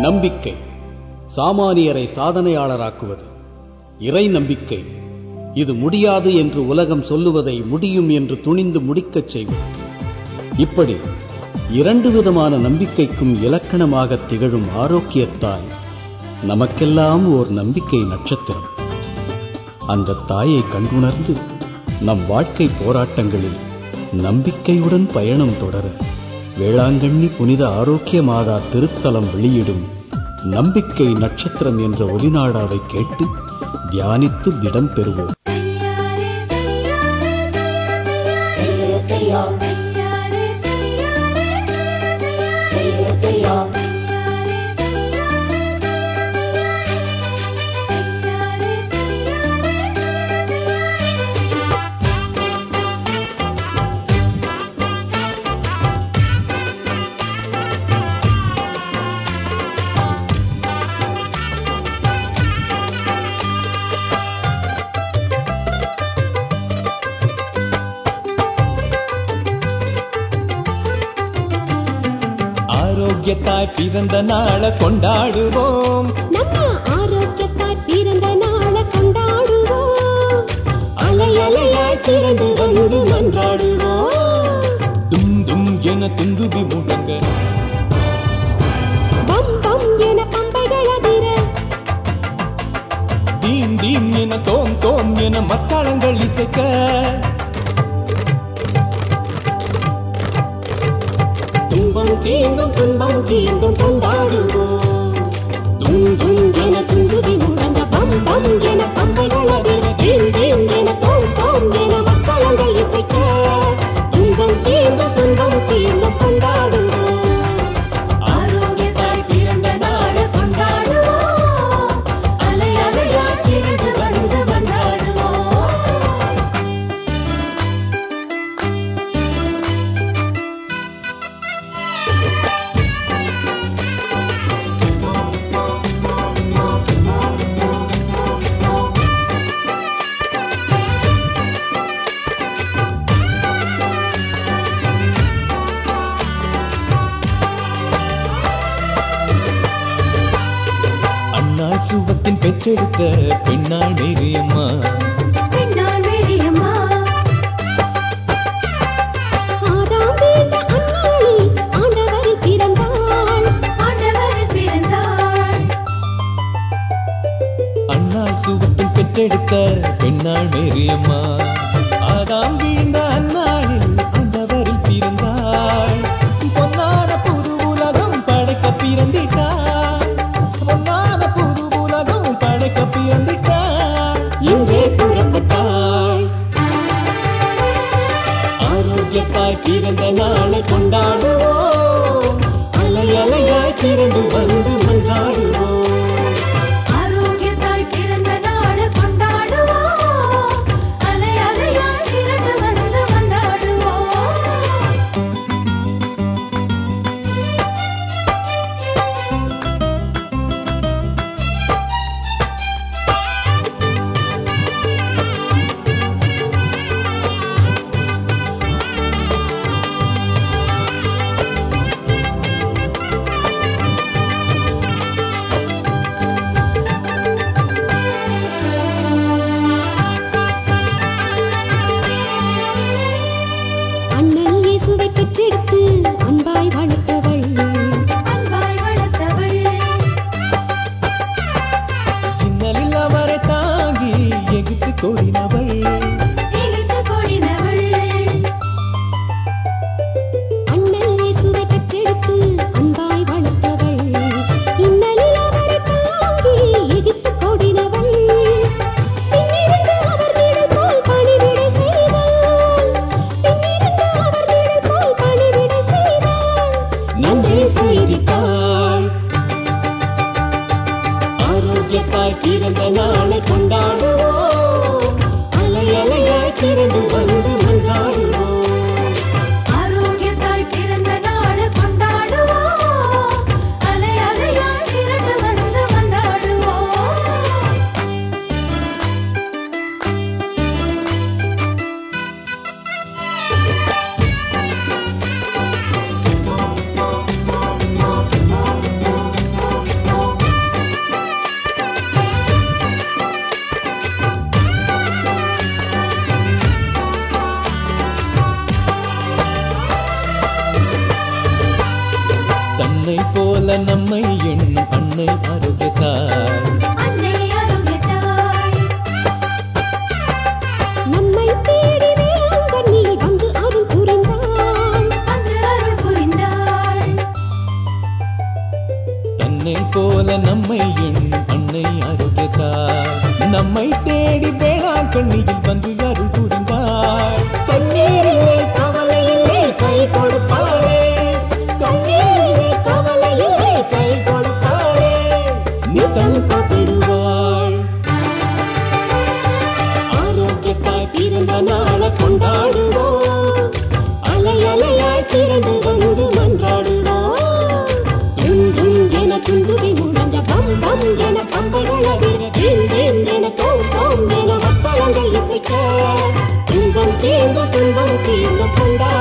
நம்பிக்கை சாமானியரை சாதனையாளராக்குவது இறை நம்பிக்கை இது முடியாது என்று உலகம் சொல்லுவதை முடியும் என்று துணிந்து முடிக்கச் செய்வது இப்படி இரண்டு விதமான நம்பிக்கைக்கும் இலக்கணமாக திகழும் ஆரோக்கியத்தாய் நமக்கெல்லாம் ஓர் நம்பிக்கை நட்சத்திரம் அந்த தாயை கண்டுணர்ந்து நம் வாழ்க்கை போராட்டங்களில் நம்பிக்கையுடன் பயணம் தொடர வேளாங்கண்ணி புனித ஆரோக்கிய மாதா திருத்தலம் வெளியிடும் நம்பிக்கை நட்சத்திரம் என்ற ஒலிநாடாவை கேட்டு தியானித்து திடம் பெறுவோம் ஆரோக்கியத்தாய் பிறந்த நாள கொண்டாடுவோம் நம்ம ஆரோக்கியத்தாய் பிறந்த நாளை கொண்டாடுவோம் அலை அலையாய் திரண்டு வந்து மன்றாடுவோம் தும் தும் என துந்துபி முழங்க பம் பம் என பம்பைகள் அதிர தீம் தீம் என தோம் தோம் என மத்தாளங்கள் இசைக்க துன்பம் தீங்கும் துன்பம் தீங்கும் கொண்டாடுவோம் தும் தும் என துந்துபி முழங்க பம் பம் என பம்பைகள் அதிர தீம் தீம் என தோம் தோம் என மக்களங்கள் இசைக்க துன்பம் தீங்கும் துன்பம் தீங்கும் கொண்டாடுவோம் ஆரோக்கியத்தாய் பிறந்த நாளை கொண்டாடுவோம் அலை அலையாய் திரண்டு வந்து கொண்டாடுவோம் அன்னாள் சுவத்தின் பெற்றெடுத்த பெண்ணாள் மேரியம்மா பெண்ணாள் மேரியம்மா ஆதாம் வீட்ட அன்னாளில் ஆண்டவர் பிறந்தாள் ஆண்டவர் பிறந்தாள் அன்னாள் சுவத்தின் பெற்றெடுத்த பெண்ணாள் மேரியம்மா ஆதாம் வீழ்ந்த அந்நாளில் அந்தவரில் பிறந்தாள் பொன்னான புது உலகம் படைக்க பிறந்திட்டாள் பொன்னான புது உலகம் படைக்க பிறந்திட்டாள் இன்றே புறப்பட்டாள் ஆரோக்கியத்தாய் பிறந்த நாளை கொண்டாடுவோம் அலை அலையாய் திரண்டு வந்து மன்றாடுவோம் ஆரோக்கியத்தாய் பிறந்த நாளை கொண்டாடுவோம் அலை அலையாய் திரண்டு வந்து கொண்டாடுவோம் அண்ணன் இயேசுவை பெற்றெடுத்து அன்பாய் வளர்த்தவள் அன்பாய் வளர்த்தவள் இன்னலில் அவரை தாங்கி எகித்து கொடினவள் திகைத்து கொடினவள் அண்ணன் இயேசுவை பெற்றெடுத்து அன்பாய் வளர்த்தவள் இன்னலில் அவரை தாங்கி எகித்து கொடினவள் பின்னிருந்து அவர் நிழல் போல் பணிவிடை செய்தாள் பின்னிருந்து அவர் நிழல் போல் பணிவிடை செய்தாள் தன்னை போல நம்மை எண்ணும் அன்னை ஆரோக்கியத்தாய் அன்னை அருகத்தாய் நம்மை தேடி வேளாங்கண்ணில் வந்து அருள் புரிந்தாள் வந்து அருள் புரிந்தாள் தன்னை போல நம்மை எண்ணும் அன்னை ஆரோக்கியத்தாய் நம்மை தேடி வேளா கண்ணியில் வந்து அருள் புரிந்தாய் கண்ணீரிலே கவலையிலே கை கொடுப்பாளே கண்ணீரிலே கவலையிலே கை கொடுப்பாளே நித்தம் காத்திடுவாள் ஆரோக்கியத்தாய் பிறந்த நாளை கொண்டாடுவோம் அலை அலையாய் திரண்டு வந்து மன்றாடுவோம் தும் தும் என துந்துவி முழங்க பம் பம் என பம்பைகள் அதிர தேன் தேன் என தோம் தோம் என மக்களங்கள் இசைக்க துன்பம் தீர்ந்து துன்பம் தீர்ந்து கொண்டாடுவோம்